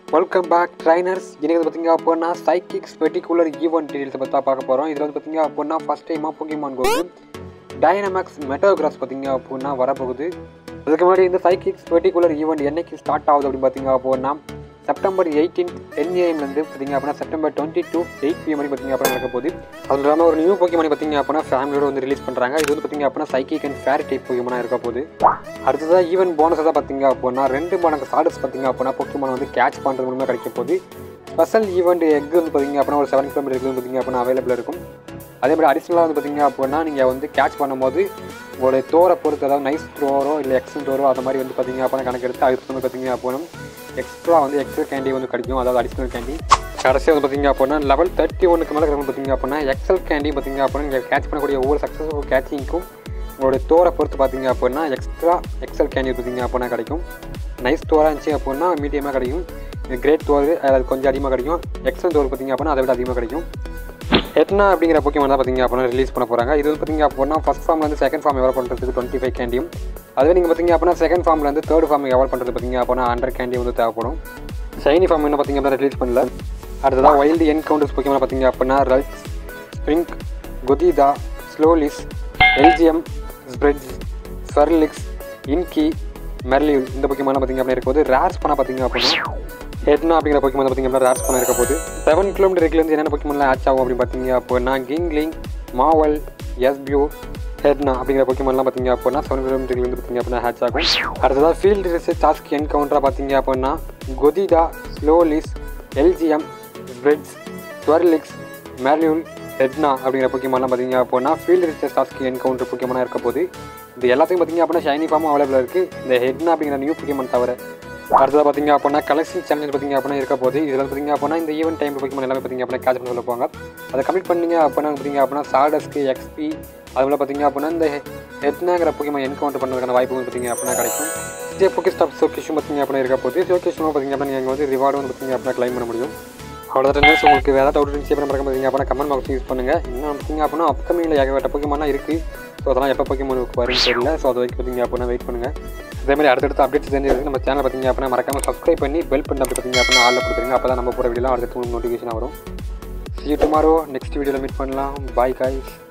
welcome back trainers இன்னைக்கு வந்து பார்த்தீங்க அப்படின்னா சைக்கிக்ஸ் பெர்டிகுலர் ஈவெண்ட் டீடைல்ஸ் பற்றி பார்க்க போகிறோம் இதில் வந்து பார்த்தீங்க அப்படின்னா ஃபஸ்ட் டைமாக போக்கிமான் கோக்கு டைனமேக்ஸ் மெட்டோகிராஸ் பார்த்தீங்க அப்படின்னா வரப்போகுது அதுக்கு முன்னாடி இந்த சைக்கிக்ஸ் பெர்டிகுலர் ஈவெண்ட் என்னைக்கு ஸ்டார்ட் ஆகுது அப்படின்னு பார்த்தீங்க அப்படின்னா செப்டம்பர் எயிட்டீன் டென் ஏஎம்லேருந்து பார்த்தீங்க அப்படின்னா September twenty two eight PM மணி பார்த்தீங்க அப்படின்னா நடக்க போகுது அது இல்லாமல் ஒரு நியூ போக்கிமானி பார்த்தீங்க அப்படின்னா ஃபேமிலியோட வந்து ரிலீஸ் பண்ணுறாங்க இது வந்து பார்த்தீங்க அப்படின்னா சைக்கிக் அண்ட் ஃபேர் டைப் போக்கிமானா இருக்க போகுது அடுத்ததாக ஈவென்ட் போனஸ் தான் பார்த்தீங்க அப்படின்னா ரெண்டு மடங்கு சார்டர்ஸ் பார்த்தீங்க அப்படின்னா பொக்கிமான் வந்து கேட்ச் பண்ணுறது மூலமாக கிடைக்க போகுது ஸ்பெஷல் ஈவெண்ட் எக் வந்து பார்த்தீங்க அப்படின்னா ஒரு செவன் கிலோமீட்டர் வந்து பார்த்தீங்க அப்படின்னா அவைலபிள் இருக்கும் அதே மாதிரி அடிஷ்னலாக வந்து பார்த்தீங்க அப்படின்னா நீங்கள் வந்து கேட்ச் பண்ணும்போது உங்களுடைய தோரை பொறுத்து அதாவது நைஸ் த்ரோரோ இல்லை எக்ஸல் த்ரோரோ அந்த மாதிரி வந்து பார்த்தீங்க அப்படின்னா கணக்கு எடுத்து அதுக்கு வந்து பார்த்தீங்க அப்படின்னா எக்ஸ்ட்ரா வந்து எக்ஸல் கேண்டி வந்து கிடைக்கும் அதாவது அடிஷ்னல் கேண்டி கடைசியாக வந்து பார்த்தீங்க அப்படின்னா லெவல் தேர்ட்டி ஒன்றுக்கு மேலே இருக்கிறவங்க பார்த்தீங்க அப்படின்னா எக்ஸல் கேண்டி பார்த்தீங்க அப்படின்னா நீங்கள் கேட்ச் பண்ணக்கூடிய ஒவ்வொரு சக்ஸஸ்ஃபுல் கேட்சிங்க்கும் உங்களுடைய தோரை பொறுத்து பார்த்தீங்க அப்படின்னா எக்ஸ்ட்ரா எக்ஸல் கேண்டி பார்த்தீங்க அப்படின்னா கிடைக்கும் நைஸ் தோராக இருந்துச்சு அப்படின்னா மீடியமாக கிடைக்கும் கிரேட் தோறு அது கொஞ்சம் அதிகமாக கிடைக்கும் எக்ஸல் தோறு பார்த்தீங்க அப்படின்னா அதை விட அதிகமாக கிடைக்கும் எட்னா அப்படிங்கிற போக்கியமான தான் பார்த்தீங்க அப்படின்னா ரிலீஸ் பண்ண போகிறாங்க இது வந்து பார்த்தீங்க அப்படின்னா ஃபஸ்ட் ஃபார்ம்லேருந்து செகண்ட் ஃபார்ம் எவர் பண்ணுறதுக்கு டுவெண்ட்டி ஃபைவ் கேண்டியும் அதுவே நீங்கள் பார்த்தீங்க அப்படின்னா செகண்ட் ஃபார்ம்லேருந்து தேர்ட் ஃபார்ம் எவர் பண்ணுறது பார்த்தீங்க அப்படின்னா ஹண்ட்ரட் கேண்டி வந்து தேவைப்படும் ஷைனி ஃபார்ம் என்ன பார்த்தீங்க அப்படின்னா ரிலீஸ் பண்ணல அடுத்ததாக வைல்டு என்கவுண்டர்ஸ் போக்கியமான பார்த்தீங்க அப்படின்னா ரல்ஸ் ஸ்ப்ரிங்க் குதிதா ஸ்லோலிஸ் எல்ஜிஎம் ஸ்ப்ரெட்ஸ் ஸ்வர்லிக்ஸ் இன்கி மெர்லியூல் இந்த போக்கியமான பார்த்தீங்க அப்படின்னா இருக்கும்போது ரேர்ஸ் பண்ண பார்த்தீங்க அப்படின்னா ஹெட்னா அப்படிங்கிற போக்கியமான பார்த்தீங்க அப்படின்னா ரேர்ஸ் பண்ண இருக்க போது செவன் கிலோமீட்டர் ரெக்கிலேருந்து என்னென்ன போக்கியமெல்லாம் ஆச் ஆகும் அப்படின்னு பார்த்தீங்க அப்படின்னா கிங்லிங் மாவல் எஸ்பியூ ஹெட்னா அப்படிங்கிற போக்கியமெல்லாம் பார்த்தீங்க அப்படின்னா செவன் கிலோமீட்டர்லேருந்து பார்த்தீங்க அப்படின்னா ஹேட்ச் ஆகும் அடுத்ததாக ஃபீல்டு ரிசர்ச் டாஸ்க் என்கவுண்டராக பார்த்தீங்க அப்படின்னா கொதிதா ஸ்லோலிஸ் எல்ஜிஎம் ஸ்ப்ரெட்ஸ் ஸ்வர்லிக்ஸ் மேல்யூல் ஹெட்னா அப்படிங்கிற போக்கியமெல்லாம் பார்த்தீங்க அப்படின்னா ஃபீல்டு ரிசர்ச் டாஸ்க் என்கவுண்டர் போக்கியமான இருக்க போது இது எல்லாத்தையும் பார்த்தீங்க அப்படின்னா ஷைனி ஃபார்மும் அவைலபிள் இருக்குது இந்த ஹெட்னா அப்படிங்கிற நியூ போக்கியமன் தவிர அடுத்தது பார்த்தீங்க அப்படின்னா கலெக்ஷன் சேலஞ்ச் பார்த்தீங்க அப்படின்னா இருக்க போது இதில் பார்த்தீங்க அப்படின்னா இந்த ஈவெண்ட் டைம் போக்கியமன் எல்லாமே பார்த்தீங்க அப்படின்னா கேட்ச் பண்ண சொல்ல போவாங்க அதை கம்ப்ளீட் பண்ணீங்க அப்படின்னா பார்த்தீங்க அப்படின்னா சார்டஸ்க்கு எக்ஸ்பி அதுபோல் பார்த்தீங்க அப்படின்னா இந்த ஹெட்னாங்கிற போக்கியமன் என்கவுண்டர் பண்ணுறதுக்கான வாய்ப்பு வந்து பார்த்தீங்க அப்படின்னா கிடைக்கும் இதே போக்கி ஸ்டாப் ஷோகேஷும் பார்த்தீங்க அப்படின்னா இருக்க போது ஷோகேஷும் பார்த்தீங்க அப்படின்னா நீங்கள் வந்து ரிவார்டு வந்து பார்த்தீங்க அப்படின்னா கிளைம் பண்ண முடியும் அவ்வளோதான் நியூஸ் உங்களுக்கு வேறு டவுட் இருந்துச்சு அப்புறம் மறக்காம பார்த்தீங்க அப்படின்னா கமெண்ட் பாக்ஸ் யூஸ் பண்ணுங்கள் இன்னும் பார்த்தீங்க அப்படின்னா அப்கமிங்கில் ஏகப்பட்ட போக்கியமாலாம் இருக்குது ஸோ அதெல்லாம் எப்போ போக்கியமானுக்கு வரும்னு தெரியல ஸோ அது வரைக்கும் பார்த்தீங்க அப்படின்னா வெயிட் பண்ணுங்கள் அதே மாதிரி அடுத்தடுத்த அப்டேட்ஸ் தெரிஞ்சு நம்ம சேனல் பார்த்தீங்க அப்படின்னா மறக்காம சப்ஸ்கிரைப் பண்ணி பெல் பண்ணி அப்படி பார்த்தீங்க அப்படின்னா ஆளில் கொடுத்துருங்க அப்போ தான் நம்ம போகிற வீடியோலாம் அடுத்த நோட்டிஃபிகேஷன் வரும் சி டுமாரோ நெக்ஸ்ட் வீடியோவில் மீட் பண்ணலாம் பாய் காய்ஸ்